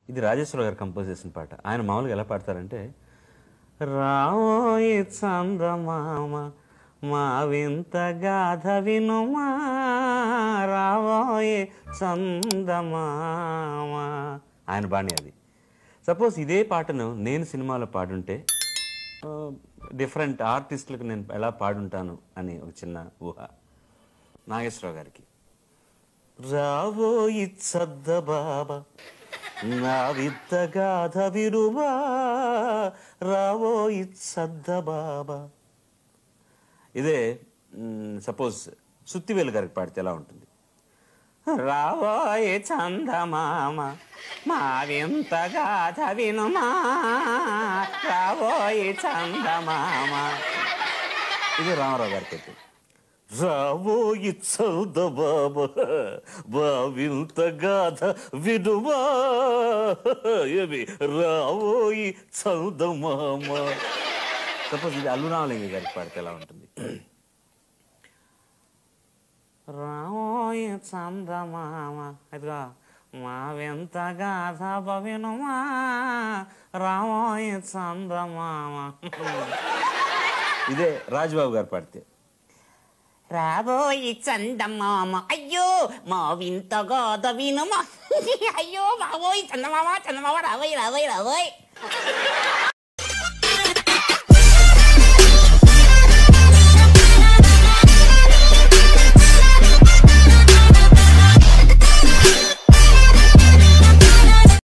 ఇది రాజేశ్వర గారు కంపోజ్ చేసిన పాట ఆయన మామూలుగా ఎలా పాడతారంటే రావోయి చందమామ మా వింత గాథ వినుమా రావోయి చందమామ ఆయన బాణి అది సపోజ్ ఇదే పాటను నేను సినిమాలో పాడుంటే డిఫరెంట్ ఆర్టిస్టులకు నేను ఎలా పాడుంటాను అని ఒక చిన్న ఊహ నాగేశ్వరరావు గారికి రావోయి చద్ద బాబా నా విద్ద గాథ విరువా రావోయి చద్ద బాబా ఇదే సపోజ్ సుత్తివేలు గారికి పాడితే ఎలా ఉంటుంది రావోయే చందమామ మా వింత గాథ వినుమా రావోయే చందమామ ఇది రామారావు గారికి అయితే రావోయి చౌద బాబా బావింత గాథ వినుమా ఏమి రావోయి చౌదమామ సపోజ్ ఇది అల్లు రామలింగ గారికి పాడితే ఎలా ఉంటుంది రావోయి చందమామ ఇదిగో మా వింత గాథ వినుమా రావోయి చందమామ ఇదే రాజుబాబు గారు పాడితే రాబోయి చందమామ అయ్యో మా వింత గోద వినుమా అయ్యో బాబోయ్ చందమామ చందమామ రాబోయ్ రాబోయ్ రాబోయ్